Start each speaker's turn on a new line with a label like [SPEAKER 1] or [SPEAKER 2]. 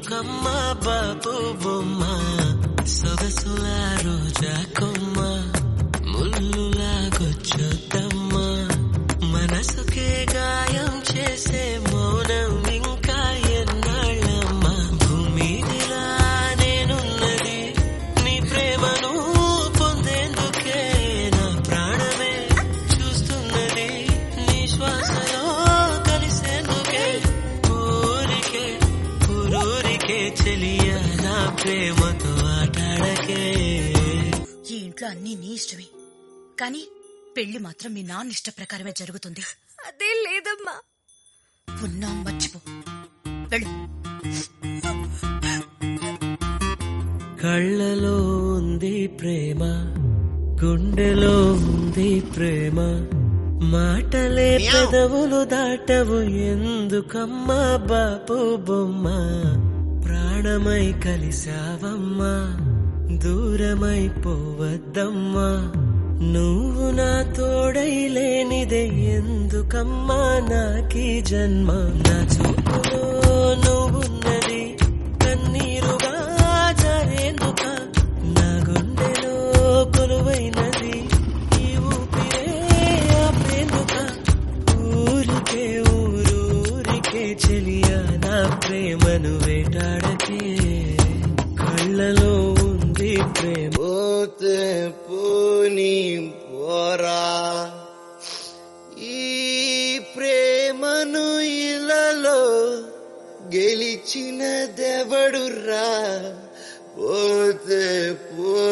[SPEAKER 1] ఎందుకమ్మా బాబు బొమ్మ సొగసుల రోజా కొమ్మ ముల్లులాగొచ్చొద్దమ్మా మనసుకే గాయం చేసే మౌనం ఇంకా ఎన్నాళ్ళమ్మా భూమిదిలా నేనున్నది నీ ప్రేమను పొందేందుకే నా ప్రాణమే చూస్తున్నది నీ శ్వాసలో కలిసేందుకే ఊరికే ఊరూరికే చెలియా నా ప్రేమతో ఆటాడకే
[SPEAKER 2] ఈ ఇంట్లో అన్నీ నీ ఇష్టమే కానీ పెళ్లి మాత్రం మీ నాన్న ఇష్ట ప్రకారమే జరుగుతుంది
[SPEAKER 3] అదే లేదమ్మా
[SPEAKER 2] ఉన్నా మర్చిపో వెళ్ళు
[SPEAKER 1] కళ్ళలో ఉంది ప్రేమ గుండెలో ఉంది ప్రేమ మాటలే పెదవులు దాటవు ఎందుకమ్మా బాపు బొమ్మ ప్రాణమై కలిసావమ్మా దూరమైపోవద్దమ్మా నువ్వు నా తోడై లేనిదే ఎందుకమ్మా నాకీ జన్మ నా చూపులో నువ్వున్నది కన్నీరుగా జారేందుక నా గుండెలో కొలువైనది ఈ ఊపిరే ఆపేందుక ఊరికే ఊరూరికే చెలియా నా ప్రేమను వేటాడకే కళ్ళలో ఉంది ప్రేమ
[SPEAKER 4] పోతే పోని పోరా ఈ ప్రేమను ఇలలో గెలిచినదెవడురా పోతే పో